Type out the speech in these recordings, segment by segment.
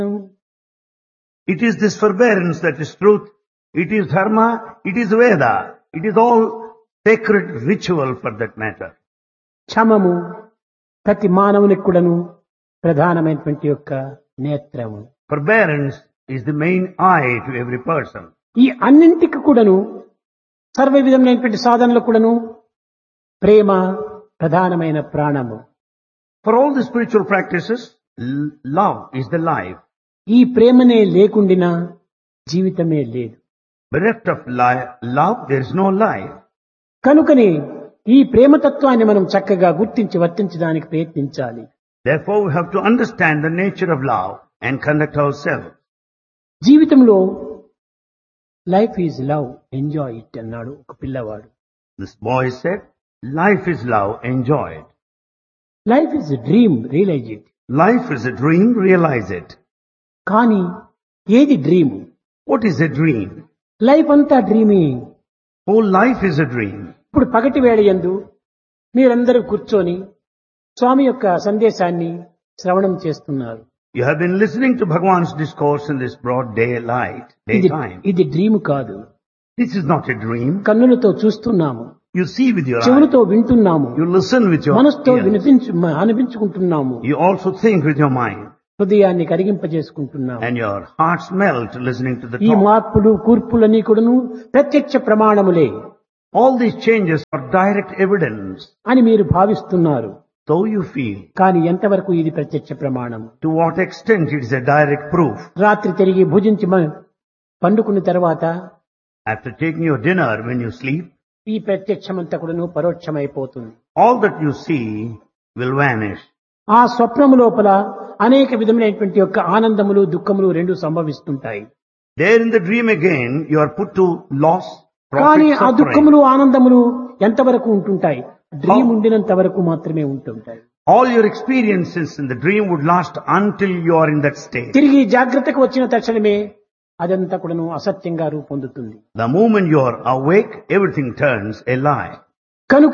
It is this forbearance that is truth. It is dharma. It is Veda. It is all sacred ritual for that matter. క్షమము ప్రతి మానవునికి కూడాను ప్రధానమైనటువంటి యొక్క నేత్రము Forbearance is the main eye to every person. ఈ అన్నింటికి కూడాను సర్వ విధమైనటువంటి సాధనలు కూడాను ప్రేమ ప్రధానమైన ప్రాణము For all the spiritual practices, l- love is the life. ఈ ప్రేమనే లేకుండినా జీవితమే లేదు Bereft of li- love, there is no life. కనుకని ఈ ప్రేమతత్వాన్ని మనం చక్కగా గుర్తించి వర్తించడానికి ప్రయత్నించాలి Therefore, we have to understand the nature of love and conduct ourselves. జీవితంలో life is love enjoy it అన్నాడు ఒక పిల్లవాడు This boy said, life is love, enjoy it. Life is dream realise it Life is a dream, realize it. కానీ ఏది dream What is a dream? Life అంతా డ్రీమే Whole life is a dream. ఇప్పుడు పగటి వేళ యందు మీరందరూ కూర్చొని స్వామి యొక్క సందేశాన్ని శ్రవణం చేస్తున్నారు You have been listening to Bhagwan's discourse in this broad daylight, ఇది daytime. ఇది డ్రీమ్ కాదు This is not a dream. కన్నులతో చూస్తున్నాము You see with your eyes. చెవులతో వింటున్నాము You listen with your మనసుతో ears. వినిపించు అనిపించుకుంటున్నాము You also think with your mind. హృదయాన్ని కరిగింపజేసుకుంటున్నాము And your hearts melt listening to the ఈ talk. మార్పులు కూర్పులన్నీ కూడాను ప్రత్యక్ష ప్రమాణములే All these changes are direct evidence. అని మీరు భావిస్తున్నారు So you feel. కానీ ఎంతవరకు ఇది ప్రత్యక్ష ప్రమాణం To what extent it is a direct proof. రాత్రి తిరిగి భుజించి మ- పండుకున్న తర్వాత After taking your dinner when you sleep, ఈ ప్రత్యక్షమంతా కూడాను పరోక్షమైపోతుంది all that you see will vanish. ఆ స్వప్నము లోపల అనేక విధమైనటువంటి యొక్క ఆనందములు దుఃఖములు రెండు సంభవిస్తుంటాయి There in the dream again, you are put to loss, కానీ profit, ఆ suffering. దుఃఖములు ఆనందములు ఎంతవరకు ఉంటుంటాయి డ్రీమ్ ఉండినంత వరకు మాత్రమే ఉంటుంటాయి All your experiences in the dream would last until you are in that state. తిరిగి జాగ్రత్తకు వచ్చిన తక్షణమే అదంతా కూడాను అసత్యంగా రూపొందుతుంది The moment you are awake, everything turns a lie. కనుక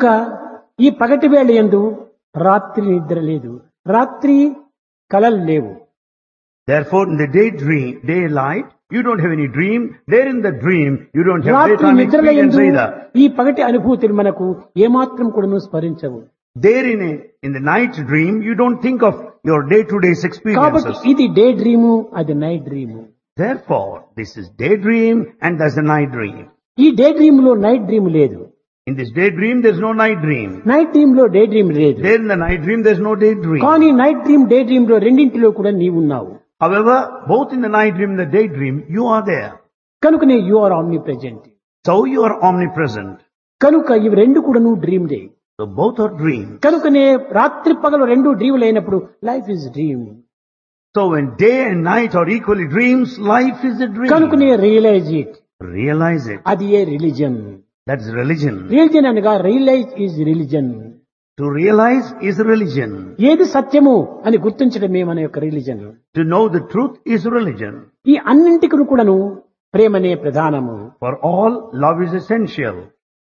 ఈ పగటి వేళ యందు రాత్రి నిద్ర లేదు రాత్రి కలలు లేవు Therefore, in the daydream, daylight, you don't have any dream. There in the dream, you don't have రాత్రి daytime నిద్రల experience యందు either. ఈ పగటి అనుభూతులు మనకు ఏమాత్రం కూడాను స్మరించవు There in a, in the night dream, you don't think of your day-to-day కాబట్టి experiences. ఇది డే డ్రీము అది night dream Therefore, this is daydream and there's a night dream. ఈ డే డ్రీమ్ లో నైట్ డ్రీమ్ లేదు In this daydream, there's no night dream. Night dream లో day dream లేదు There in the night dream, there's no daydream. కానీ night dream day dream లో రెండింటిలో కూడా నీవున్నావు However, both in the night dream and the daydream, you are there. కనుకనే you are omnipresent So you are omnipresent. కనుక ఇవి రెండు కూడాను dream day So both are dreams. కనుకనే రాత్రి పగలు రెండు డ్రీములు అయినప్పుడు life is dream So when day and night are equally dreams, life is a dream. కనుకనే రియలైజ్ ఇట్ Realize it. అది ఏ రిలీజన్ That's religion. రిలీజన్ అనగా realise is religion To realize is religion. ఏది సత్యము అని గుర్తించడమే మన యొక్క religion To know the truth is religion. ఈ అన్నింటికి కూడాను ప్రేమనే ప్రధానము For all, love is essential.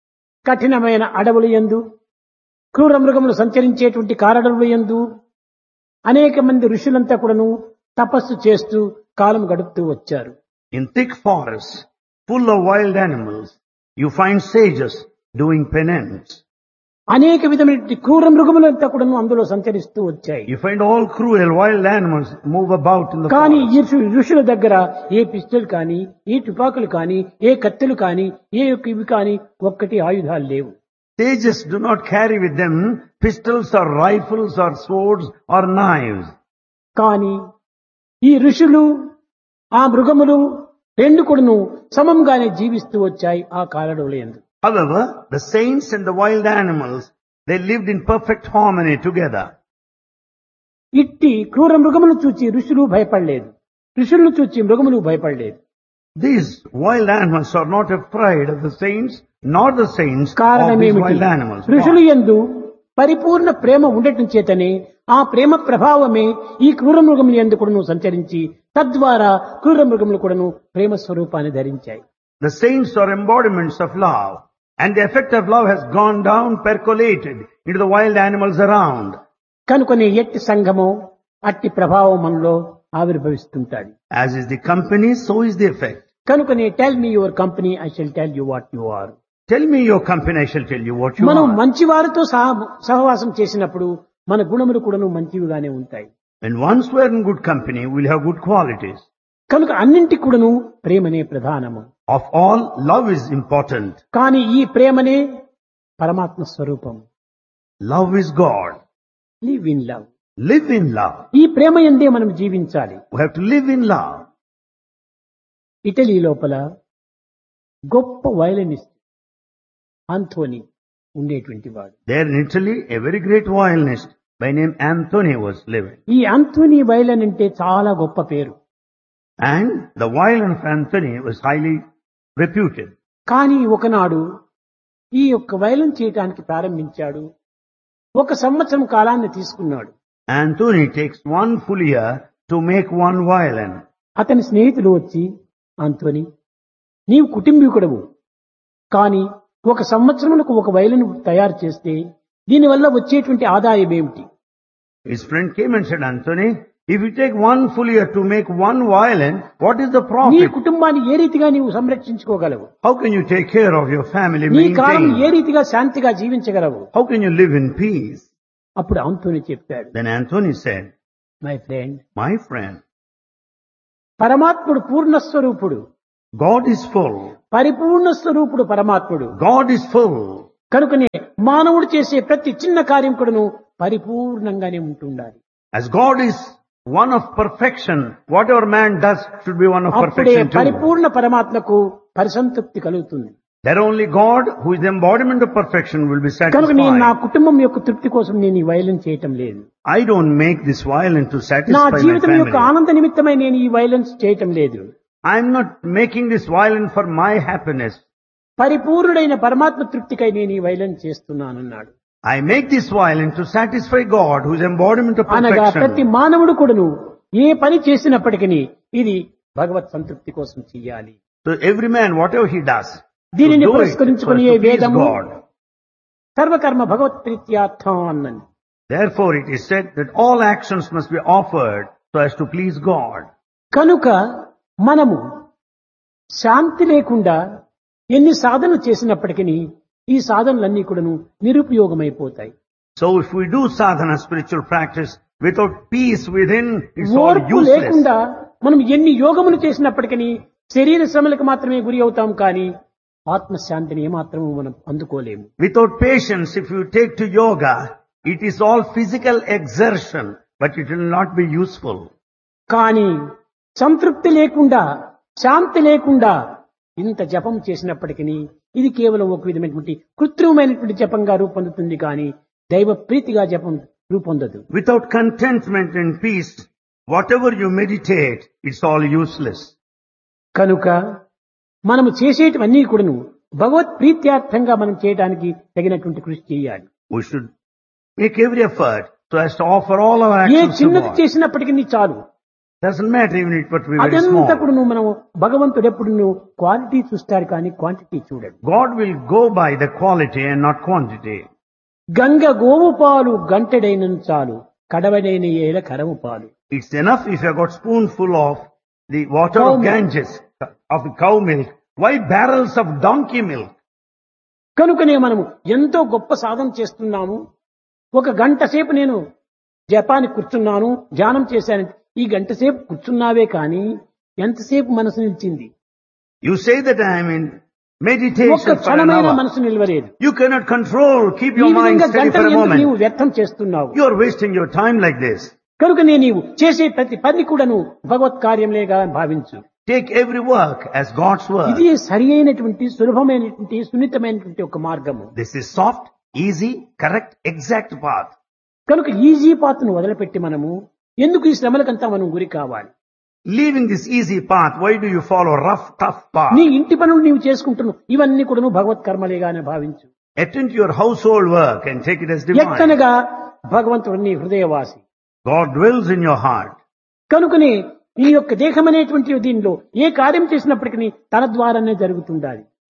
కఠినమైన అడవుల యందు క్రూర మృగములు సంచరించేటువంటి కారడవుల యందు అనేక మంది ఋషులంతా కూడాను తపస్సు చేస్తూ కాలం గడుపుతూ వచ్చారు In thick forests, full of wild animals, you find sages doing penance. అనేక విధమైన క్రూర మృగములంతా కూడాను అందులో సంచరిస్తూ వచ్చాయి You find all cruel wild animals move about in the కానీ forest. ఈ ఋషు- ఋషుల దగ్గర ఏ పిస్టల్ కానీ ఏ తుపాకులు కానీ ఏ కత్తులు కానీ ఏ యొక్క ఇవి కానీ ఒక్కటి ఆయుధాలు లేవు Sages do not carry with them pistols or rifles or swords or knives. కానీ ఈ ఋషులు ఆ మృగములు రెండు కూడాను సమంగానే జీవిస్తూ వచ్చాయి ఆ కాలడవుల యందు However, the saints and the wild animals, they lived in perfect harmony together. ఇట్టి క్రూర మృగములు చూచి ఋషులు భయపడలేదు ఋషులను చూచి మృగములు భయపడలేదు These wild animals are not afraid of the saints, nor the saints of these కారణమేమిటి wild animals. ఋషులు ఎందు పరిపూర్ణ ప్రేమ ఉండటం చేతనే ఆ ప్రేమ ప్రభావమే ఈ క్రూర మృగముల ఎందు కూడాను సంచరించి తద్వారా క్రూర మృగములు కూడాను ప్రేమ స్వరూపాన్ని ధరించాయి The saints are embodiments of love, and the effect of love has gone down, percolated into the wild animals around. కనుకొని ఎట్టి సంఘము అట్టి ప్రభావం మనలో ఆవిర్భవిస్తుంటాది As is the company, so is the effect. కనుకనే tell me your company I shall tell you what you are Tell me your company, I shall tell you what you మనం are. మంచి వారితో సహ- సహవాసం చేసినప్పుడు మన గుణములు కూడాను మంచివిగానే ఉంటాయి When once we are in good company, we'll have good qualities. కనుక అన్నింటి కూడాను ప్రేమనే ప్రధానము Of all, love is important. కానీ ఈ ప్రేమనే పరమాత్మ స్వరూపం Love is God. Live in love Live in love. ఈ ప్రేమ ఎందే మనం జీవించాలి We have to live in love. Italy లోపల గొప్ప వయలినిస్ట్ ఆంథోనీ ఉండేటువంటి వాడు There in Italy, a very great violinist by name Anthony was living. ఈ ఆంథోనీ వయలిన్ అంటే చాలా గొప్ప పేరు And the violin of Anthony was highly reputed. కానీ ఒకనాడు ఈ యొక్క వయలిన్ చేయటానికి ప్రారంభించాడు ఒక సంవత్సరం కాలాన్ని తీసుకున్నాడు Anthony takes one full year to make one violin. అతని స్నేహితులు వచ్చి ఆంథోనీ నీవు కుటుంబీకుడవు కానీ ఒక సంవత్సరములకు ఒక వయలిన్ తయారు చేస్తే దీనివల్ల వచ్చేటువంటి ఆదాయం ఏమిటి His friend came and said, Anthony, if you take one full year to make one violin, what is the నీ profit? కుటుంబాన్ని ఏ రీతిగా నీవు సంరక్షించుకోగలవు How can you take care of your family, నీ కాలం ఏ maintain? రీతిగా శాంతిగా జీవించగలవు How can you live in peace? అప్పుడు Anthony చెప్పాడు Then Anthony said, my friend my friend, పరమాత్ముడు పూర్ణ స్వరూపుడు God is full. పరిపూర్ణ స్వరూపుడు పరమాత్ముడు God is full. కనుకనే మానవుడు చేసే ప్రతి చిన్న కార్యం కూడాను పరిపూర్ణంగానే ఉంటుండాలి As God is one of perfection, whatever man does should be one of అప్పుడే perfection too. పరిపూర్ణ పరమాత్మకు పరిసంతృప్తి కలుగుతుంది That only God, who is the embodiment of perfection, will be కనుక నేను నా satisfied. కుటుంబం యొక్క తృప్తి కోసం నేను ఈ వైలెన్ చేయటం లేదు I don't make this violin to నా satisfy my జీవితం యొక్క family. ఆనంద నిమిత్తమై నేను ఈ వైలెన్స్ చేయటం లేదు I'm not making this violin for my happiness. పరిపూర్ణుడైన పరమాత్మ తృప్తికై నేను ఈ వైలెన్స్ చేస్తున్నానన్నాడు I make this violin to satisfy God, who is embodiment of అనగా ప్రతి perfection. మానవుడు కూడాను ఏ పని చేసినప్పటికీ ఇది భగవత్ సంతృప్తి కోసం చెయ్యాలి So every man, whatever he does, to దీనిని do it పురస్కరించుకుని for- ఏ to please వేదము God. సర్వకర్మ భగవత్ ప్రీత్యార్థం అన్నది Therefore it is said that all actions must be offered so as to please God. కనుక మనము శాంతి లేకుండా ఎన్ని సాధనలు చేసినప్పటికీ ఈ సాధనలన్నీ కూడాను నిరుపయోగమైపోతాయి So if we do sadhana, spiritual practice, without peace within, it's all ఓర్పు useless. లేకుండా మనం ఎన్ని యోగములు చేసినప్పటికీ శరీర శ్రమలకు మాత్రమే గురి అవుతాం కానీ ఆత్మశాంతిని ఏమాత్రము మనం అందుకోలేము Without patience, if you take to yoga, it is all physical exertion, but it will not be useful. కానీ సంతృప్తి లేకుండా శాంతి లేకుండా ఇంత జపం చేసినప్పటికీ ఇది కేవలం ఒక విధమైనటువంటి కృత్రిమమైనటువంటి జపంగా రూపొందుతుంది కానీ దైవ ప్రీతిగా జపం రూపొందదు Without contentment and peace, whatever you meditate, it's all useless. కనుక మనము చేసేటివన్నీ కూడాను భగవత్ ప్రీత్యార్థంగా మనం చేయడానికి తగినటువంటి కృషి చేయాలి We should make every effort so as to offer all our A actions to చిన్నది God. చేసినప్పటికీ చాలు Doesn't matter even if it be very అదంతా small. కూడా నువ్వు మనం భగవంతుడు ఎప్పుడు నువ్వు క్వాలిటీ చూస్తాడు కానీ క్వాంటిటీ చూడడు God will go by the quality and not quantity. Ganga గోవు పాలు గంటెడైన చాలు కడవడైన ఏల కరవు పాలు It's enough if you have got spoonful of the water Cow of milk. Ganges, of the cow milk. Why barrels of donkey milk? కనుకనే మనము ఎంతో గొప్ప సాధన చేస్తున్నాము ఒక గంట సేపు నేను జపానికి కూర్చున్నాను ధ్యానం చేశాను ఈ గంట సేపు కూర్చున్నావే కానీ ఎంతసేపు మనసు నిలిచింది You say that I am in meditation ఒక్క for an క్షణమైన hour. మనసు నిలవలేదు You cannot control, keep ఈ your mind విధంగా steady గంట for a ఎందుకు నీవు moment. వ్యర్థం చేస్తున్నావు You are wasting your time like this. కనుకనే నీవు చేసే ప్రతి పని కూడాను భగవత్ కార్యంలేగా భావించు Take every work as God's work. ఇది సరి అయినటువంటి సులభమైనటువంటి సున్నితమైనటువంటి ఒక మార్గము This is soft, easy, correct, exact path. కనుక ఈజీ పాత్ను వదిలిపెట్టి మనము ఎందుకు ఈ శ్రమలకంతా మనం గురి కావాలి Leaving this easy path, why do you follow rough, tough path? నీ ఇంటి పనులు నీవు చేసుకుంటున్నావు ఇవన్నీ కూడా నువ్వు భగవత్ కర్మలేగానే భావించు Attend to your household work and take it as divine. ఎక్కనగా భగవంతుడు నీ హృదయవాసి God dwells in your heart. కనుకనే ఈ యొక్క దేహం అనేటువంటి దీనిలో ఏ కార్యం చేసినప్పటికీ తన ద్వారానే జరుగుతుండాలి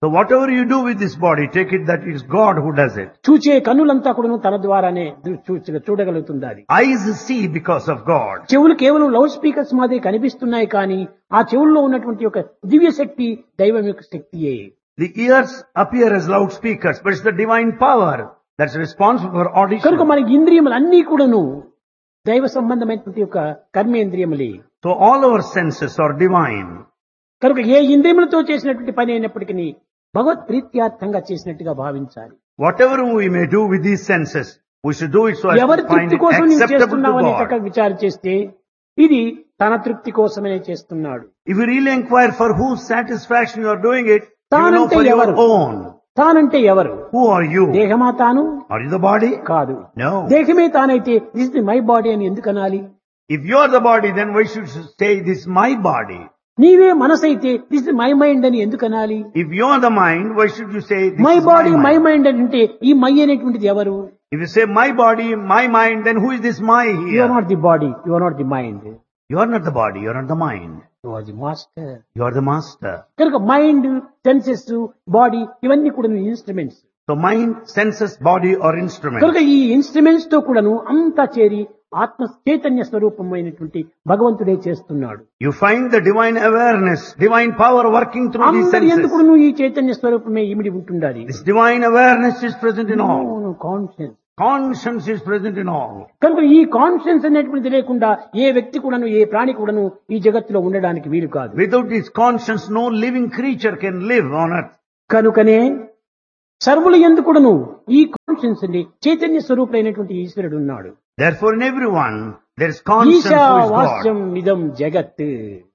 So whatever you do with this body, take it that it's God who does it. చూచే కన్నులంతా కూడాను తన ద్వారానే దృ- చూ- చూడగలుగుతుంది అది Eyes see because of God. చెవులు కేవలం లౌడ్ స్పీకర్స్ మాదిరి కనిపిస్తున్నాయి కానీ ఆ చెవుల్లో ఉన్నటువంటి ఒక దివ్య శక్తి దైవం యొక్క శక్తియే The ears appear as loudspeakers, but it's the divine power that's responsible for కనుక audition. మనకి ఇంద్రియములు అన్ని కూడాను దైవ సంబంధమైనటువంటి యొక్క కర్మేంద్రియములే So all our senses are divine. కనుక ఏ ఇంద్రియములతో చేసినటువంటి పని అయినప్పటికీ భగవత్ ప్రీత్యార్థంగా చేసినట్టుగా భావించాలి Whatever we may do with these senses, we should do it so as ఎవరి to find తృప్తి it కోసం నీవు acceptable to చేస్తున్నావని God. చక్కగా విచారం చేస్తే ఇది తన తృప్తి కోసమే చేస్తున్నాడు If you really inquire for whose satisfaction you are doing it, you know తానంటే for your ఎవరు? own. తానంటే ఎవరు Who are you? దేహమా తాను Are you the body? కాదు No. దేహమే తానైతే దిస్ ది మై బాడీ అని ఎందుకు అనాలి If you are the body, then why should you say this is my body? నీవే మనసైతే దిస్ ది మై మైండ్ అని ఎందుకు అనాలి If you are the mind, why should you say this my is body my my mind? Mind అని అంటే ఈ my అనేటువంటిది ఎవరు If you say my body, my mind, then who is this my you here? Are not the body you are not the mind You are not the body, you are not the mind. You are the master You are the master. కనుక mind senses body ఇవన్నీ కూడా instruments So mind, senses, body are instruments. కనుక ఈ instruments తో కూడాను అంతా చేరి ఆత్మ చైతన్య స్వరూపమైనటువంటి భగవంతుడే చేస్తున్నాడు You find the divine awareness, divine power working through these అందరి senses. ఎందుకు ఈ చైతన్య స్వరూపమే ఇమిడి ఉంటుండాలి This divine awareness is present in all. Conscience Conscience is present in all. కనుక ఈ కాన్షియన్స్ అనేటువంటిది లేకుండా ఏ వ్యక్తి కూడాను ఏ ప్రాణి కూడాను ఈ జగత్తులో ఉండడానికి వీలు కాదు Without this conscience, no living creature can live on earth. కనుకనే సర్వులు ఎందుకుడను ఈ కాన్షియన్స్ అండి చైతన్య స్వరూపుడైనటువంటి ఈశ్వరుడు ఉన్నాడు Therefore, in everyone, there is conscience who is ఈశావాస్యం God. ఇదం జగత్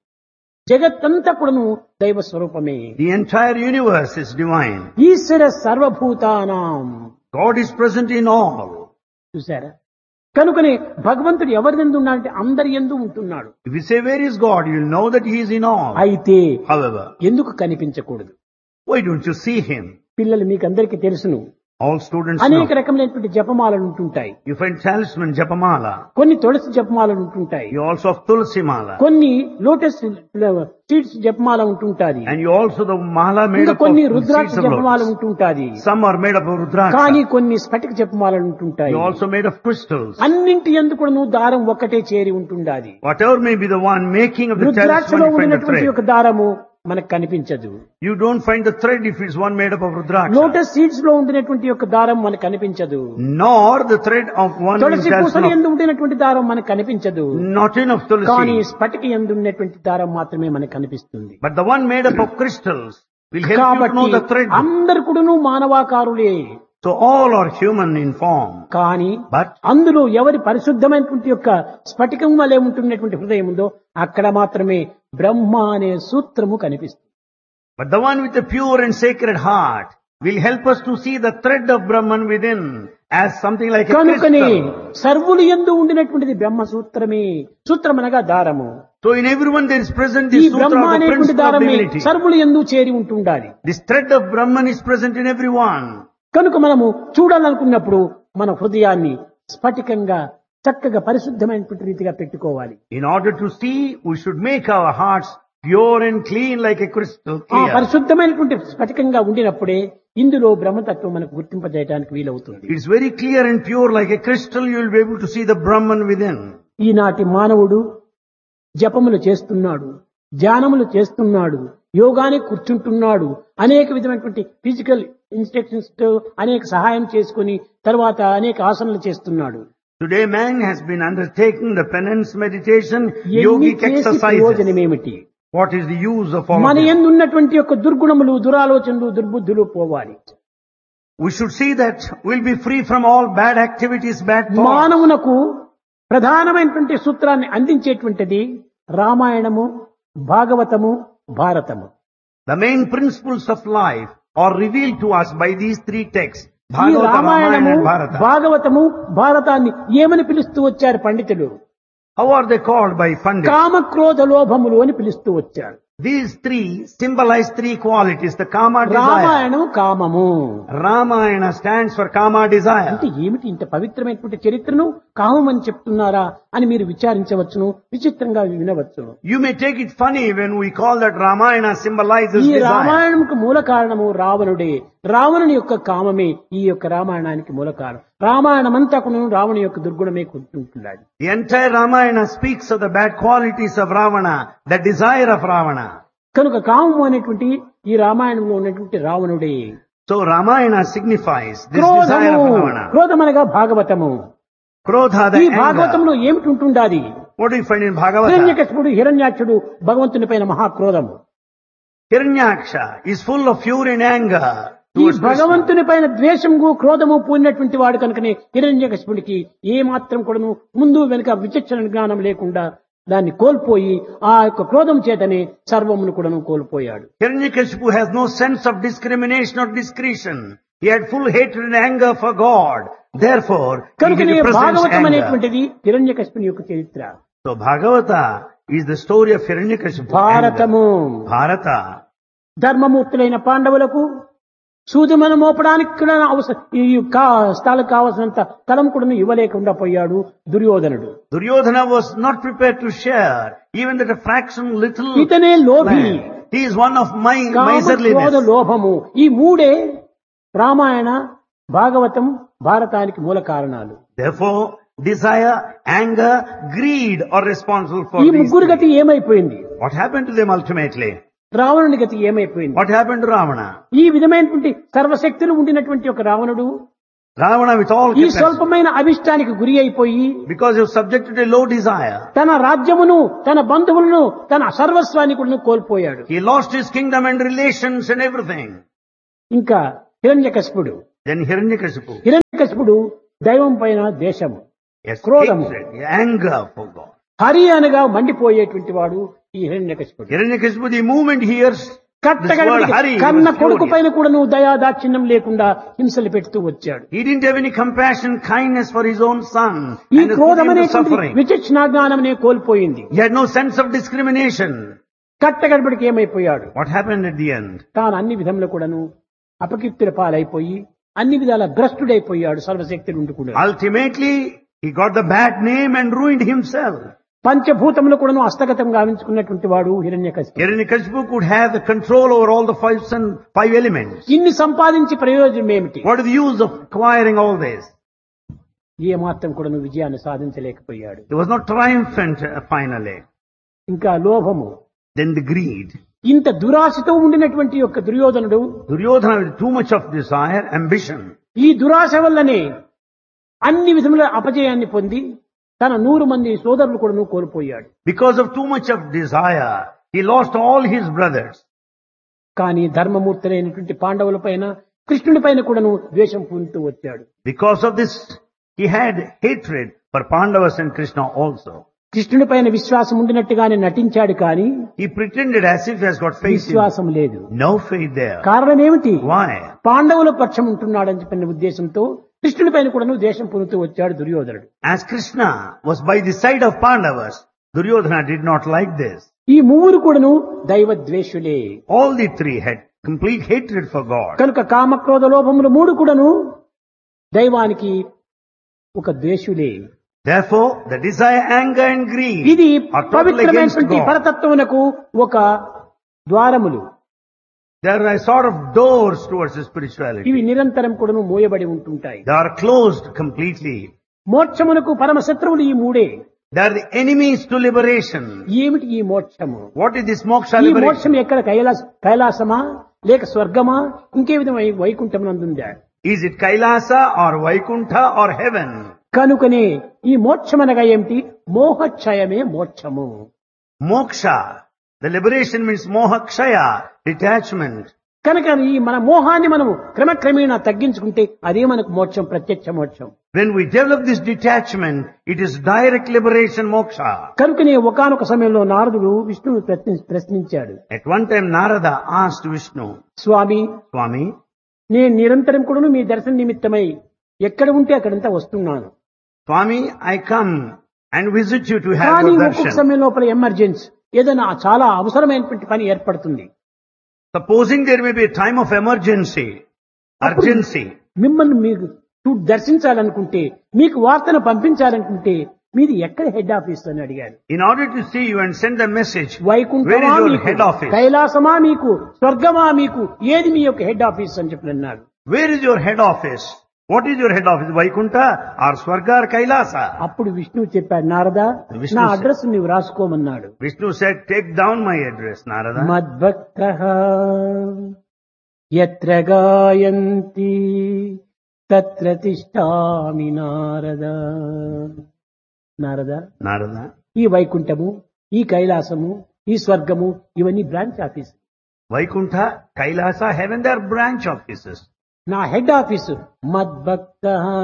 జగత్తంతా కూడాను దైవ స్వరూపమే The entire universe is divine. ఈశ్వర సర్వభూతానాం God is present in all. చూసారా కనుకనే భగవంతుడు ఎవరి ఎందు ఉన్నాడంటే అందరి ఎందు ఉంటున్నాడు If you say, where is God? You'll know that He is in all. అయితే However, ఎందుకు కనిపించకూడదు why don't you see Him? పిల్లలు మీకు అందరికీ తెలుసును All students అనేక know. రకమైనటువంటి జపమాలలు ఉంటుంటాయి You find talisman Japamala. కొన్ని తులసి జపమాలలు ఉంటుంటాయి You also have Tulsi Mala. కొన్ని లోటస్ సీడ్స్ జపమాల ఉంటుంటాది And you also the mala made ఇంకా up కొన్ని of రుద్రాక్ష seeds of జపమాల lotus. ఉంటుంటాది Some are made up of కానీ rudraksha. కొన్ని స్ఫటిక జపమాలలు ఉంటుంటాయి You also made of crystals. అన్నింటి ఎందుకు నువ్వు దారం ఒక్కటే చేరి ఉంటుండాది Whatever may be the one making of the రుద్రాక్షలో talisman, you find the ఉన్నటువంటి thread. యొక్క దారము మనకు కనిపించదు You don't find the thread if it's one made up of rudraksha. Lotus seeds లో ఉండినటువంటి యొక్క దారం మనకు కనిపించదు Nor the thread of one in తులసి పూసలు talisman. ఎందు ఉండినటువంటి దారం మనకు కనిపించదు of- Not enough కానీ tulsi. స్ఫటిక ఎందు ఉన్నటువంటి దారం మాత్రమే మనకు కనిపిస్తుంది But the one made up of crystals will help you to కాబట్టి know the thread. అందరు కూడాను మానవాకారులే So all are human in form. కానీ But అందులో ఎవరి పరిశుద్ధమైనటువంటి యొక్క స్ఫటికం వలె ఉంటున్నటువంటి హృదయం ఉందో అక్కడ మాత్రమే బ్రహ్మ అనే సూత్రము కనిపిస్తుంది But the one with the pure and sacred heart will help us to see the thread of Brahman within as something like a కనుకనే crystal. సర్వులు ఎందు ఉండినటువంటిది బ్రహ్మ సూత్రమే సూత్రం అనగా దారము So in everyone there is present ఈ the sutra Brahma of the అనేటువంటి principle of దారమే divinity. సర్వులు ఎందు చేరి ఉంటుండాలి This thread of Brahman is present in everyone. కనుక మనము చూడాలనుకున్నప్పుడు మన హృదయాన్ని స్ఫటికంగా చక్కగా పరిశుద్ధమైనటువంటి రీతిగా పెట్టుకోవాలి In order to see, we should make our hearts pure and clean like a crystal ఆ clear. పరిశుద్ధమైనటువంటి స్ఫటికంగా ఉండినప్పుడే ఇందులో బ్రహ్మతత్వం మనకు గుర్తింపజేయడానికి వీలవుతుంది It's very clear and pure like a crystal. You will be able to see the Brahman within. ఈనాటి మానవుడు జపములు చేస్తున్నాడు ధ్యానములు చేస్తున్నాడు యోగానికి కూర్చుంటున్నాడు అనేక విధమైనటువంటి ఫిజికల్ ఇన్స్ట్రక్షన్స్ తో అనేక సహాయం చేసుకుని తర్వాత అనేక ఆసనలు చేస్తున్నాడు Today man has been undertaking the penance meditation, ఎన్ని yogic చేసి exercises. ప్రయోజనం ఏమిటి What is the use of all మన of this? ఎందు ఉన్నటువంటి యొక్క దుర్గుణములు దురాలోచనలు దుర్బుద్ధులు పోవాలి We should see that we'll be free from all bad activities, bad thoughts. మానవునకు ప్రధానమైనటువంటి సూత్రాన్ని అందించేటువంటిది రామాయణము భాగవతము భారతము The main principles of life are revealed to us by these three texts. ఈ Bhagavata, Ramayana రామాయణము and Bharata. భాగవతము భారతాన్ని ఏమని పిలుస్తూ వచ్చారు పండితులు How are they called by Pandit? కామ క్రోధ లోభములు అని పిలుస్తూ వచ్చారు These three symbolize three qualities. The Kama desire. Ramayanam కామము Ramayana stands for Kama desire. అంటే ఏమిటి ఇంత పవిత్రమైనటువంటి చరిత్రను కామమని చెప్తున్నారా అని మీరు విచారించవచ్చును విచిత్రంగా వినవచ్చును You may take it funny when we call that Ramayana symbolizes ఈ desire. రామాయణంకు మూల కారణము రావణుడే రావణుని యొక్క కామమే ఈ యొక్క రామాయణానికి మూల కారణం రామాయణం అంతా కూడా రావణు యొక్క దుర్గుణమే కూర్చుంటున్నాడు The entire Ramayana speaks of the bad qualities of Ravana, the desire of Ravana. కనుక కామము అనేటువంటి ఈ రామాయణంలో ఉన్నటువంటి రావణుడే So Ramayana signifies this desire క్రోధము of Ravana. క్రోధమనగా భాగవతము Krodha, ఈ the anger. భాగవతంలో ఏమిటి ఉంటుండాది What do you find in Bhagavata? హిరణ్యకశిపుడు హిరణ్యాక్షుడు భగవంతుని పైన మహాక్రోధము Hiranyaksha is full of fury and anger ఈ towards Krishna. భగవంతుని పైన ద్వేషము క్రోధము పూడినటువంటి వాడు కనుకనే హిరణ్యకశిపుడికి ఏ మాత్రం కూడాను ముందు వెనుక విచక్షణ జ్ఞానం లేకుండా దాన్ని కోల్పోయి ఆ యొక్క క్రోధం చేతనే సర్వమును కూడాను కోల్పోయాడు Hiranyakashipu has no sense of discrimination or discretion. He had full hatred and anger for God. Therefore, he కనుకనే represents భాగవతం anger. అనేటువంటిది హిరణ్యకశిపుని యొక్క చరిత్ర So Bhagavata is the story of Hiranyakashipu. భారతము anger. Bharata. ధర్మమూర్తులైన పాండవులకు సూదిమను మోపడానికి కూడా అవసరం ఈ కా స్థలం కావలసినంత స్థలం కూడా ఇవ్వలేకుండా పోయాడు దుర్యోధనుడు Duryodhana was not prepared to share even that a fraction little ఇతనే లోభి land. He is one of my కామ, క్రోధ miserliness. లోభము ఈ మూడే రామాయణ భాగవతం భారతానికి మూల కారణాలు Therefore, desire, anger, greed are responsible for ఈ these. ముగ్గురు things. గతి ఏమైపోయింది What happened to them ultimately? రావణుని గతి ఏమైపోయింది What happened to Ravana? ఈ విధమైనటువంటి సర్వశక్తులు ఉండినటువంటి ఒక రావణుడు Ravana with all ఈ capacity, స్వల్పమైన అభిష్టానికి గురి అయిపోయి because he was subjected to low desire. తన రాజ్యమును తన బంధువులను తన సర్వస్వాన్ని కూడా కోల్పోయాడు He lost his kingdom and relations and everything. ఇంకా హిరణ్యకశిపుడు Then Hiranyakashipu, హిరణ్యకశిపుడు దైవం పైన దేశము yes, క్రోధము. hatred, anger for God. Hari అనగా మండిపోయేటువంటి వాడు ఈ హిరణ్యకశిపుడు Hiranyakashipu, the moment he hears this word కట్టగడికి Hari, he కన్న was కొడుకు furious. పైన కూడా నువ్వు దయా దాక్షిణ్యం లేకుండా హింసలు పెడుతూ వచ్చాడు He didn't have any compassion, kindness for his own son. ఈ And put క్రోధం him to అనేటువంటి suffering. విచక్షణాజ్ఞానమే కోల్పోయింది He had no sense of discrimination. కట్టగడబడికి ఏమైపోయాడు What happened at the end? తాను అన్ని విధములు కూడాను అపకీర్తుల పాలైపోయి అన్ని విధాల భ్రష్టుడైపోయాడు సర్వశక్తి నుండి కూడా Ultimately, he got the bad name and ruined himself. పంచభూతములు కూడాను హస్తగతం గావించుకున్నటువంటి వాడు హిరణ్యకశిపుడు Hiranyakashipu could have the control over all the five, sun, five elements. ఇన్ని సంపాదించి ప్రయోజనం ఏమిటి What is the use of acquiring all this? ఏ మాత్రం కూడా విజయాన్ని సాధించలేకపోయాడు He was not triumphant uh, finally. ఇంకా లోభము Then the greed. ఇంత దురాశతో ఉండినటువంటి యొక్క దుర్యోధనుడు Duryodhana with too much of desire, ambition. ఈ దురాశ వల్లనే అన్ని విధముల అపజయాన్ని పొంది తన నూరు మంది సోదరులు కూడా కోల్పోయాడు Because of too much of desire, he lost all his brothers. కానీ ధర్మమూర్తులైనటువంటి పాండవుల పైన కృష్ణుని పైన కూడాను ద్వేషం పొందుతూ వచ్చాడు Because of this, he had hatred for Pandavas and Krishna also. కృష్ణుని పైన విశ్వాసం ఉండినట్టుగానే నటించాడు కానీ He pretended as if he has got faith in విశ్వాసం లేదు No faith there. కారణం ఏమిటి Why? పాండవుల పక్షం ఉంటున్నాడని చెప్పిన ఉద్దేశంతో కృష్ణుని పైన కూడాను ద్వేషం పొందుతూ వచ్చాడు దుర్యోధనుడు As Krishna was by the side of Pandavas, Duryodhana did not like this. ఈ మూవురు కూడాను దైవ ద్వేషులే All the three had complete hatred for God. కనుక కామక్రోధ లోభములు మూడు కూడాను దైవానికి ఒక ద్వేషులే Therefore, the desire, anger and greed ఇది are totally against పవిత్రమైనటువంటి God. పరతత్వమునకు ఒక ద్వారములు There are a sort of doors towards the spirituality. ఇవి నిరంతరం కూడాను మూయబడి ఉంటుంటాయి They are closed completely. మోక్షమునకు పరమ శత్రువులు ఈ మూడే They are the enemies to liberation. ఏమిటి ఈ మోక్షము What is this moksha ఈ liberation? మోక్షం ఎక్కడ కైలాస కైలాసమా లేక స్వర్గమా ఇంకే విధమై Vaikuntham నందుందా Is it Kailasa or Vaikuntha or heaven? కనుకనే ఈ మోక్షం అనగా ఏమిటి మోహక్షయమే మోక్షము Moksha. The liberation means mohakshaya, detachment. కనుక ఈ మన మోహాన్ని మనము క్రమక్రమేణా తగ్గించుకుంటే అదే మనకు మోక్షం ప్రత్యక్ష మోక్షం When we develop this detachment, it is direct liberation moksha. కనుకనే ఒకానొక సమయంలో నారదుడు విష్ణువు ప్రశ్ని- ప్రశ్నించాడు At one time Narada asked Vishnu, Swamy Swami, నేను నిరంతరం కూడా మీ దర్శన నిమిత్తమై ఎక్కడ ఉంటే అక్కడంతా వస్తున్నాను Swami, I come and visit you to have కానీ your ఒక్కొక్క darshan. సమయం లోపల ఎమర్జెన్సీ ఏదైనా చాలా అవసరమైనటువంటి పని ఏర్పడుతుంది Supposing there may be a time of emergency, urgency, మిమ్మల్ని మీకు చూ- దర్శించాలనుకుంటే మీకు వార్తను పంపించాలనుకుంటే మీది ఎక్కడ హెడ్ ఆఫీస్ అని అడిగారు in order to see you and send a message, where వైకుంఠమా is your మీకు head office? కైలాసమా మీకు స్వర్గమా మీకు ఏది మీ యొక్క హెడ్ ఆఫీస్ అని చెప్పి అన్నాడు Where is your head office? What is your head office? Vaikuntha or Swarga or Kailasa? అప్పుడు విష్ణువు చెప్పాడు నారదా విష్ణు నా said- అడ్రస్ నువ్వు రాసుకోమన్నాడు Vishnu said, take down my address, Narada. మద్భక్త ఎత్ర గాయంతి తత్ర తిష్టామి నారద నారద Narada. ఈ వైకుంఠము ఈ కైలాసము ఈ స్వర్గము ఇవన్నీ branch office Vaikuntha, Kailasa, heaven, they are branch offices. నా హెడ్ ఆఫీసు మద్భక్త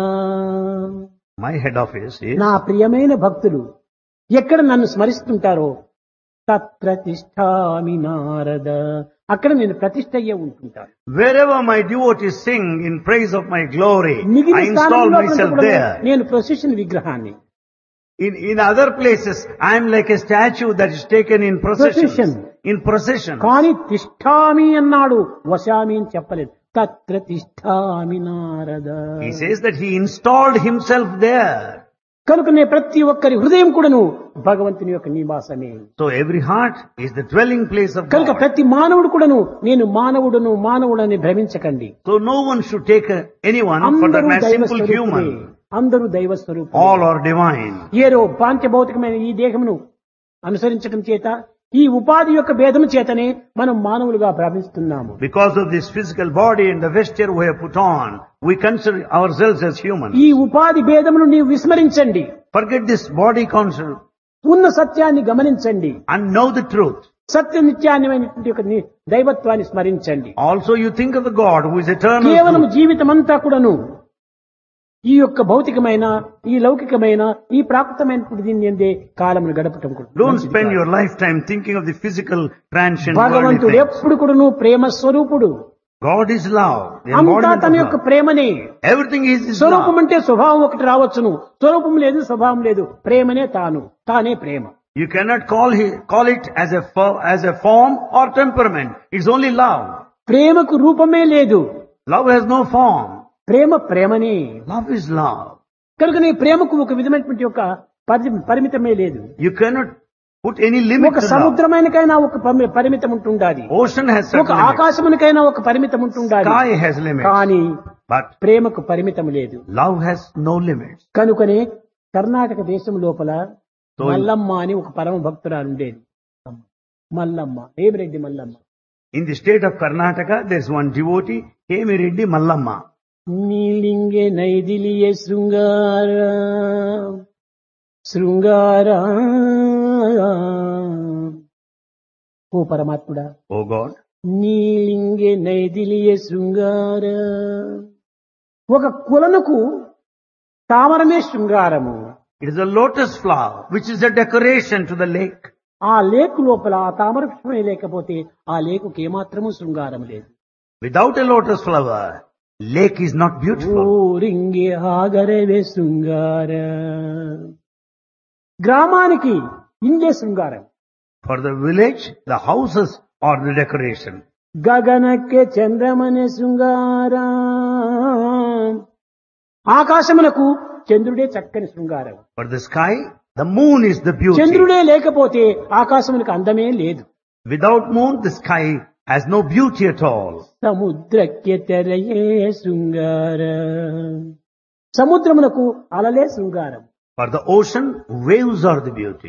My head office is నా ప్రియమైన భక్తులు ఎక్కడ నన్ను స్మరిస్తుంటారో తత్ప్రతిష్టామి నారద అక్కడ నేను ప్రతిష్ట అయ్యే ఉంటుంటాను wherever my devotees sing in praise of my glory, I మిగిలిన install స్థానంలో myself కూడా there. నేను ప్రొసెషన్ విగ్రహాన్ని In, in other places, I am like a statue that is taken in procession. Procession. In procession. కానీ తిష్టామి అన్నాడు వశామి అని చెప్పలేదు తత్ర తిష్టామి Narada He says that he installed himself there. కనుకనే ప్రతి ఒక్కరి హృదయం కూడాను భగవంతుని యొక్క నివాసమే So every heart is the dwelling place of కనుక God. ప్రతి మానవుడు కూడాను నేను మానవుడును మానవుడని భ్రమించకండి So no one should take uh, anyone for the అందరూ mere దైవ simple స్వరూపులే. human. అందరూ దైవ స్వరూపులే. All are divine. ఏదో పాంచభౌతికమైన ఈ దేహమును అనుసరించడం చేత ఈ ఉపాధి యొక్క భేదము చేతనే మనం మానవులుగా భ్రమిస్తున్నాము Because of this physical body and the vesture we have put on, we consider ourselves as human. ఈ ఉపాధి భేదమును నీవు విస్మరించండి Forget this body concept ఉన్న సత్యాన్ని గమనించండి and know the truth. సత్య నిత్యాన్యమైనటువంటి యొక్క ని- దైవత్వాన్ని స్మరించండి Also you think of the God who is eternal. కేవలం truth. జీవితం అంతా కూడాను ఈ యొక్క భౌతికమైన ఈ లౌకికమైన ఈ ప్రాకృతమైనటువంటి దీన్ని ఎందే కాలమును గడపటం కూడా Don't మంచిది spend కాదు. your lifetime thinking of the physical transient worldly భగవంతుడు things. ఎప్పుడు కూడాను ప్రేమ స్వరూపుడు God is love. The అంతా embodiment తన of యొక్క love. ప్రేమనే Everything is His స్వరూపం love. అంటే స్వభావం ఒకటి రావచ్చును స్వరూపం లేదు స్వభావం లేదు ప్రేమనే తాను తానే ప్రేమ You cannot call, he, call it as a, fo- as a form or temperament. It's only love. ప్రేమకు రూపమే లేదు Love has no form. ప్రేమ ప్రేమనే Love is love. కనుక నీ ప్రేమకు ఒక విధమైనటువంటి యొక్క పరి- పరిమితమే లేదు You cannot put any limit ఒక to love. సముద్రమైనకైనా ఒక పరి- పరిమితం ఉంటుండాలి Ocean has ఒక certain limits. ఆకాశమునికైనా ఒక పరిమితం ఉంటుండాలి Sky has limits. కానీ But ప్రేమకు పరిమితం లేదు love has no limits. కనుకనే కర్ణాటక దేశం లోపల So- మల్లమ్మ అని ఒక పరమ భక్తురాలు ఉండేది Mallamma Emireddy Mallamma In the state of Karnataka, there's one devotee, Hemireddy Mallamma. నీలింగే నైదిలియే శృంగార శృంగార ఓ పరమాత్ముడా Oh God. నీలింగే నైదిలియే శృంగార ఒక కులనుకు తామరమే శృంగారము It is a lotus flower, which is a decoration to the lake. ఆ లేకు లోపల ఆ తామర పుష్పమే లేకపోతే ఆ లేకుకి ఏమాత్రము శృంగారం లేదు Without a lotus flower, lake is not beautiful. ఊరింగే ఆగరవే శృంగార గ్రామానికి ఇండే శృంగారం For the village, the houses are the decoration. గగనಕ್ಕೆ చంద్రమనే శృంగార ఆకాశమునకు చంద్రుడే చక్కని శృంగారం For the sky, the moon is the beauty. చంద్రుడే లేకపోతే ఆకాశమునకు అందమే లేదు Without moon, the sky has no beauty at all. సముద్రಕ್ಕೆ తెరయే శృంగార సముద్రమునకు అలలే శృంగారం For the ocean, waves are the beauty.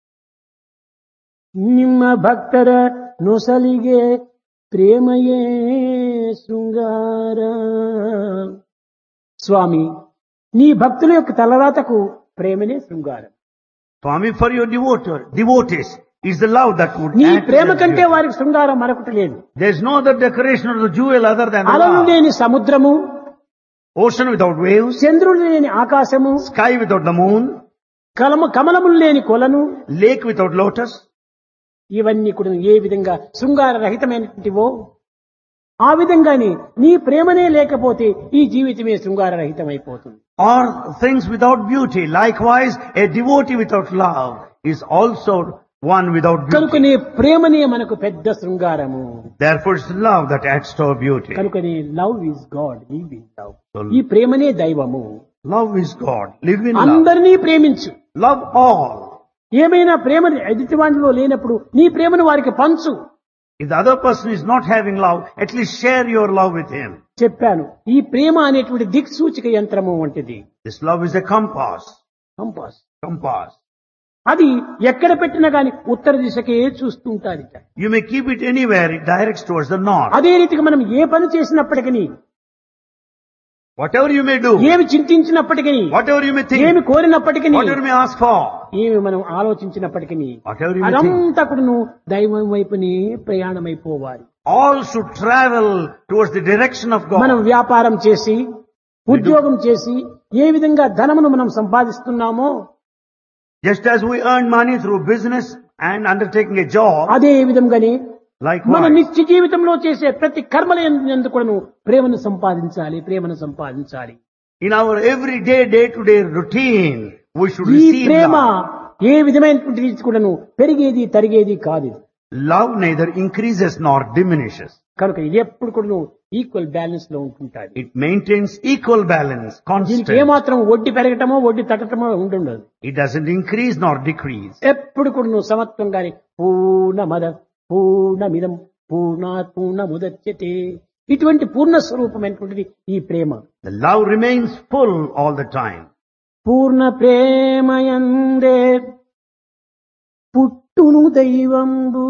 ನಿಮ್ಮ ಭಕ್ತರ ನೊಸಲಿಗೆ ಪ್ರೇಮಯೇ శృంగార స్వామి నీ భక్తుల యొక్క తలరాతకు ప్రేమనే శృంగారం Swami, for your devoter, devotees, is the love that would నీ add to ప్రేమ their కంటే beauty. వారికి శృంగారం మరొకటి లేదు There is no other decoration or the jewel other than the అలలు love. లేని సముద్రము Ocean without waves, చంద్రుడు లేని ఆకాశము sky without the moon, కలమ కమలములు లేని కొలను lake without lotus. ఇవన్నీ కూడా ఏ విధంగా శృంగార రహితమైనటువంటివో ఆ విధంగానే నీ ప్రేమనే లేకపోతే ఈ జీవితమే శృంగార రహితమైపోతుంది Or things without beauty. Likewise, a devotee without love is also one without beauty. కనుకనే ప్రేమనే మనకు పెద్ద శృంగారము Therefore it's love that adds to our beauty. కనుకనే love is God live in love So ఈ ప్రేమనే దైవము love is God. Live in love. అందరినీ ప్రేమించు Love all. ఏమైనా ప్రేమ ఎదుటివాడిలో లేనప్పుడు నీ ప్రేమను వారికి పంచు If the other person is not having love, at least share your love with him. చెప్పాను ఈ ప్రేమ అనేటువంటి దిక్సూచిక యంత్రము వంటిది This love is a compass. Compass Compass. అది ఎక్కడ పెట్టినా గాని ఉత్తర దిశకే చూస్తూ ఉంటారు You may keep it anywhere, it directs towards the north. అదే రీతిగా మనం ఏ పని చేసినప్పటికీ Whatever you may do, ఏమి చింతించినప్పటికీ whatever you may think, ఏమి కోరినప్పటికీ whatever you may ask for, ఏమి మనం ఆలోచించినప్పటికీ whatever you may think, అదంతా కూడాను దైవం వైపునే ప్రయాణమైపోవాలి all should travel towards the direction of మనం God. వ్యాపారం చేసి ఉద్యోగం చేసి ఏ విధంగా ధనమును మనం సంపాదిస్తున్నామో Just as we earn money through business and undertaking a job, అదే విధంగానే మన likewise, నిత్య జీవితంలో చేసే ప్రతి కర్మల ఎందుకు కూడాను ప్రేమను సంపాదించాలి ప్రేమను సంపాదించాలి in our everyday, day-to-day routine, we should ఈ receive ప్రేమ love. ఏ విధమైనటువంటి రీతి కూడాను పెరిగేది తరిగేది కాదు ఇది. Love neither increases nor diminishes. కనుక ఇది ఎప్పుడు కూడాను ఈక్వల్ బ్యాలెన్స్ లో ఉంటుంటాది It maintains equal balance, దీనికి constant. ఏమాత్రం వడ్డీ పెరగటమో వడ్డీ తగ్గటమో ఉండుండదు It doesn't increase nor decrease. ఎప్పుడు కూడా నువ్వు సమత్వం గాని పూర్ణమద పూర్ణమిదం పూర్ణాత్ పూర్ణముదచ్యతే ఇటువంటి పూర్ణ స్వరూపమైనటువంటిది ఈ ప్రేమ The love remains full all the time. పూర్ణ ప్రేమయందే పుట్టును దైవంబు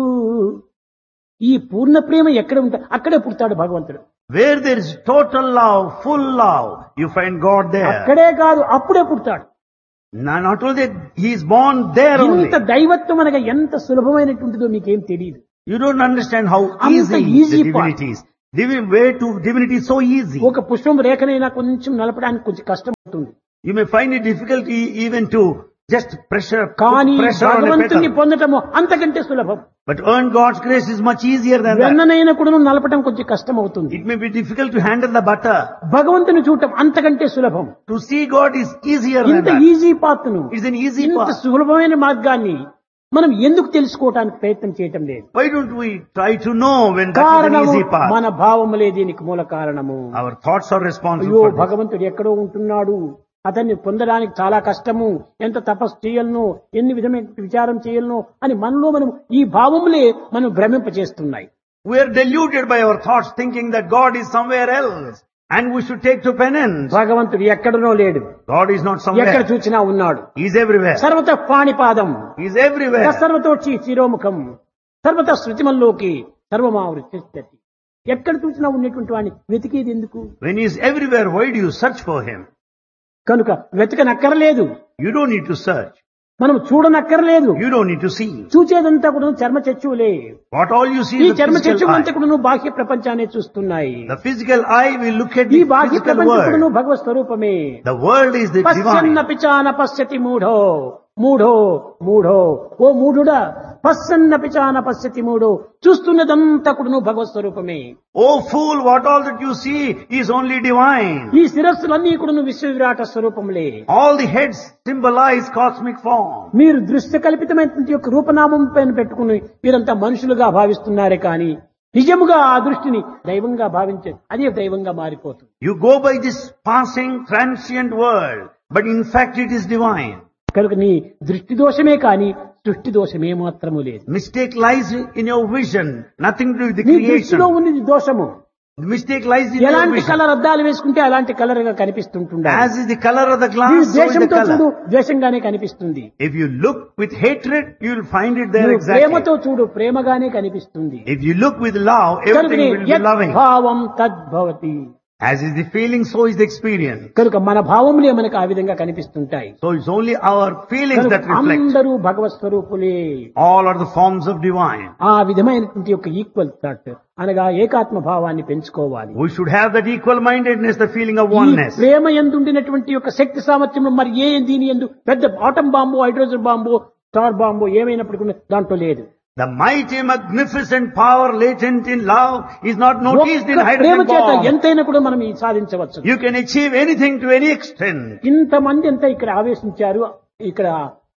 ఈ పూర్ణ ప్రేమ ఎక్కడ ఉంటా అక్కడే పుడతాడు భగవంతుడు Where there is total love, full love, you find God there. అక్కడే కాదు అప్పుడే పుడతాడు Now, Not only that, He is born there only. ఇంత దైవత్వం అనగా ఎంత సులభమైనటువంటిదో మీకేం తెలియదు You don't understand how Anta easy easy the part. divinity is. Divine way to divinity is so easy. ఒక పుష్పం రేఖనైనా కొంచెం నలపడానికి కొంచెం కష్టం అవుతుంది You may find it difficult e- even to just pressure, put కానీ pressure on a భగవంతుని petal. పొందటము అంతకంటే సులభం But earn God's grace is much easier than that. వెన్ననైనా కూడా నలపటం కొంచెం కష్టం అవుతుంది It may be difficult to handle the butter. భగవంతుని చూడటం అంతకంటే సులభం To see God is easier than ఇంత that. ఈజీ పాత్ను It's an easy ఇంత path. సులభమైన మార్గాన్ని మనం ఎందుకు తెలుసుకోవటానికి ప్రయత్నం చేయటం లేదు Why don't we try to know when that is an కారణము easy path? మన భావములే దీనికి మూల కారణము Our thoughts are responsible అయ్యో for this. భగవంతుడు ఎక్కడో ఉంటున్నాడు అతన్ని పొందడానికి చాలా కష్టము ఎంత తపస్సు చేయలను ఎన్ని విధమైన విచారం చేయలను అని మనలో మనం ఈ భావములే మనం భ్రమింపచేస్తున్నాయి We are deluded by our thoughts thinking that God is somewhere else and we should take to penance. భగవంతుడు ఎక్కడనో లేడు God is not ఎక్కడ somewhere. చూచినా ఉన్నాడు He is everywhere. సర్వత పాణిపాదం He is everywhere. సర్వతోచి శిరోముఖం సర్వత శృతిమల్లోకి సర్వమావృతి ఎక్కడ చూసినా ఉన్నటువంటి వాడిని వెతికేది ఎందుకు When He is everywhere, why do you search for Him? కనుక వెతకనక్కర్లేదు You don't need to search. మనం చూడనక్కర్లేదు You don't need to see. చూచేదంతా కూడా చర్మ చచ్చువులే What all you see ఈ is the చర్మ physical చచ్చువు అంతా eye. కూడా బాహ్య ప్రపంచాన్ని చూస్తున్నాయి The physical eye will look at ఈ the బాహ్య physical ప్రపంచం world. కూడా భగవత్ స్వరూపమే The world is the పశ్చన్న divine. పిచాన పశ్యతి మూఢో మూఢో మూఢో ఓ మూఢుడా పశ్చన్న పిచాన పశ్యతి మూఢో చూస్తున్నదంతా కూడా భగవత్ స్వరూపమే Oh fool, what all that you see is only divine. ఈ శిరస్సులన్నీ కూడా విశ్వ విరాట స్వరూపములే All the heads symbolize cosmic form. మీరు దృశ్య కల్పితమైనటువంటి యొక్క రూపనామం పైన పెట్టుకుని మీరంతా మనుషులుగా భావిస్తున్నారే కానీ నిజముగా ఆ దృష్టిని దైవంగా భావించే అదే దైవంగా మారిపోతుంది You go by this passing transient world, but in fact it is divine. కనుక నీ దృష్టి దోషమే కానీ సృష్టి దోషమే మాత్రము లేదు Mistake lies in your vision, nothing to do with the నీ దృష్టిలో creation. ఉన్నది దోషము The mistake lies in your ఎలాంటి vision. కలర్ అద్దాలు వేసుకుంటే అలాంటి కలర్ గా కనిపిస్తుంటుండాలి As is the color of the నీ glass, so is the ద్వేషంతో చూడు color. ద్వేషంగానే కనిపిస్తుంది If you look with hatred, you will find it there నువ్వు ప్రేమతో exactly. చూడు ప్రేమగానే కనిపిస్తుంది If you look with love, కనుకనే everything will be యత్ loving. భావం తద్భవతి As is the feeling, so is the experience. కనుక మన భావములే మనకు ఆ విధంగా కనిపిస్తుంటాయి So it's only our feelings కనుక that reflect. అందరూ భగవత్ స్వరూపులే All are the forms of divine. ఆ విధమైనటువంటి యొక్క ఈక్వల్ థాట్ అనగా ఏకాత్మ భావాన్ని పెంచుకోవాలి We should have that equal mindedness, the feeling of ఈ oneness. ప్రేమ ఎందుండినటువంటి యొక్క శక్తి సామర్థ్యం మరి ఏ దీని ఎందు పెద్ద atom bomb hydrogen bomb star bomb ఏమైనప్పటికీ దాంట్లో లేదు The mighty, magnificent power latent in love is not noticed in ఒక్క ప్రేమ hydrogen చేత bomb. ఎంతైనా కూడా మనం ఇది సాధించవచ్చు You can achieve anything to any extent. ఇంతమంది ఎంత ఇక్కడ ఆవేశించారు ఇక్కడ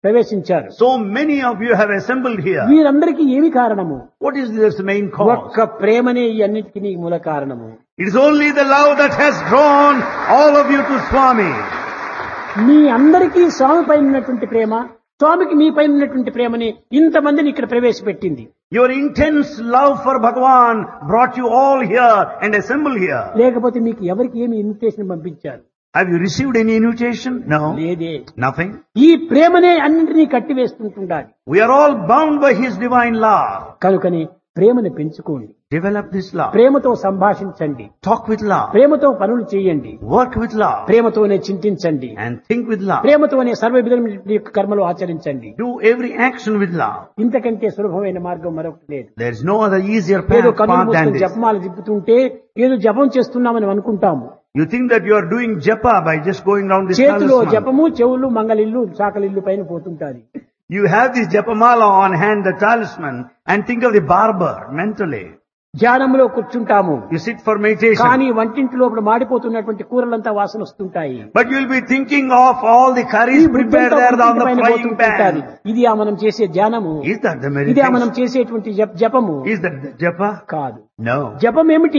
ప్రవేశించారు So many of you have assembled here. వీరందరికీ ఏమి కారణము What is this main cause? ఒక్క ప్రేమనే ఈ అన్నిటికీ మూల కారణము It is only the love that has drawn all of you to Swami. మీ అందరికీ స్వామి పైన ఉన్నటువంటి ప్రేమ స్వామికి మీ పైన ఉన్నటువంటి ప్రేమని ఇంతమందిని ఇక్కడ ప్రవేశపెట్టింది Your intense love for Bhagavan brought you all here and assembled here. లేకపోతే మీకు ఎవరికి ఏమి ఇన్విటేషన్ పంపించారు Have you received any invitation? No. లేదే Nothing. ఈ ప్రేమనే అన్నింటినీ కట్టివేస్తుంటుండాలి We are all bound by His divine love. కనుకని ప్రేమను పెంచుకోండి Develop this love. ప్రేమతో సంభాషించండి Talk with love. ప్రేమతో పనులు చేయండి Work with love. ప్రేమతోనే చింతించండి And think with love. ప్రేమతోనే సర్వ విధమైన యొక్క కర్మలు ఆచరించండి Do every action with love. ఇంతకంటే సులభమైన మార్గం మరొకటి లేదు There is no other easier ఏదో path, కన్నులు path than మూసుకొని this. జపమాలు తిప్పుతుంటే ఏదో జపం చేస్తున్నామని అనుకుంటాము You think that you are doing japa by just going down this చేతిలో talisman. జపము చెవులు మంగళిల్లు చాకలిల్లు పైన పోతుంటాది You have this japamala on hand, the talisman, and think of the barber mentally. ధ్యానంలో కూర్చుంటాము You sit for meditation. కానీ వంటింటి లోపల మాడిపోతున్నటువంటి కూరలంతా వాసన వస్తుంటాయి But you'll be thinking of all the curries ఈ prepared బుద్ధంతా there on వంటింటి the పైన frying పోతుంటుంటాది. pan. ఇది ఆ మనం చేసే ధ్యానము Is that the ఇదే ఆ మనం meditation? చేసేటువంటి జప- జపము Is that the japa? కాదు No. జపం ఏమిటి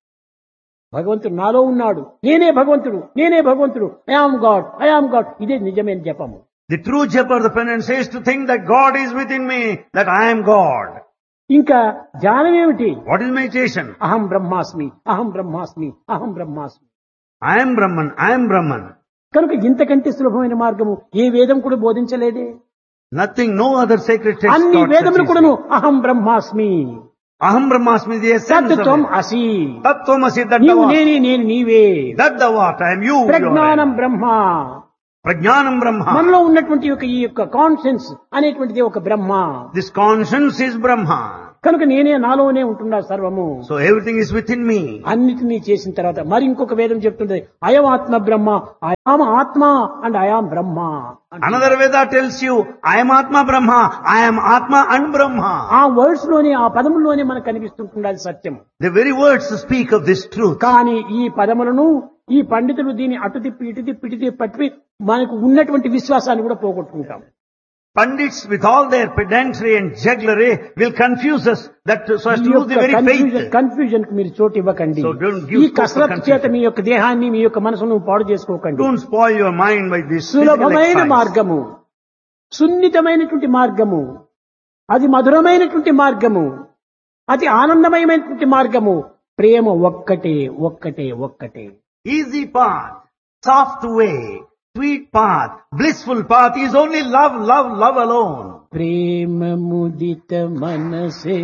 భగవంతుడు నాలో ఉన్నాడు నేనే భగవంతుడు నేనే భగవంతుడు ఐఆమ్ గాడ్ ఐఆమ్ గాడ్ ఇదే నిజమైన జపము The true japa, the penance is to think that God is within me, that I am God. ఇంకా ధ్యానం ఏమిటి What is meditation? అహం బ్రహ్మాస్మి అహం బ్రహ్మాస్మి అహం బ్రహ్మాస్మి I am Brahman, I am Brahman. కనుక ఇంతకంటే సులభమైన మార్గము ఏ వేదం కూడా బోధించలేదే Nothing, no other sacred text అన్ని taught such వేదములు easily. కూడాను అహం బ్రహ్మాస్మి Aham Brahmasmi, the essence సత్ త్వం of it. అసి Tattvamasi, that నీవు thou art. నేనే నేను నీవే That thou art, I am you. you are ప్రజ్ఞానం I. Brahma Prajnanam Brahma. మనలో ఉన్నటువంటి యొక్క ఈ యొక్క కాన్షియన్స్ అనేటువంటిది ఒక బ్రహ్మ This conscience is Brahma. కనుక నేనే నాలోనే ఉంటున్నా సర్వము So everything is within me. అన్నిటినీ చేసిన తర్వాత మరి ఇంకొక వేదం చెప్తుంది అయం ఆత్మ బ్రహ్మ అయామ ఆత్మ అండ్ అయాం బ్రహ్మ అంటుంది. Another Veda tells you, I am Atma Brahma, I am Atma and Brahma. ఆ వర్డ్స్ లోనే ఆ పదముల్లోనే మనకు కనిపిస్తుంటుండాలి సత్యం The very words speak of this truth. కానీ ఈ పదములను ఈ పండితులు దీన్ని అటు తిప్పి ఇటు తిప్పి ఇటు తిప్పి పట్టి మనకు ఉన్నటువంటి విశ్వాసాన్ని కూడా పోగొట్టుకుంటాం Pandits with all their pedantry and jugglery will confuse us that so as ఈ to lose the యొక్క very కన్ఫ్యూజన్ faith. కన్ఫ్యూజన్ కు మీరు చోటు ఇవ్వకండి So don't give ఈ scope for కసరత్తు confusion. చేత మీ యొక్క దేహాన్ని మీ యొక్క మనసును పాడు చేసుకోకండి Don't spoil your mind by this physical సులభమైన exercise. మార్గము సున్నితమైనటువంటి మార్గము అది మధురమైనటువంటి మార్గము అతి ఆనందమయమైనటువంటి మార్గము ప్రేమ ఒక్కటే ఒక్కటే ఒక్కటే Easy path, soft way, sweet path, blissful path is only love, love, love alone. ప్రేమ ముదిత మనసే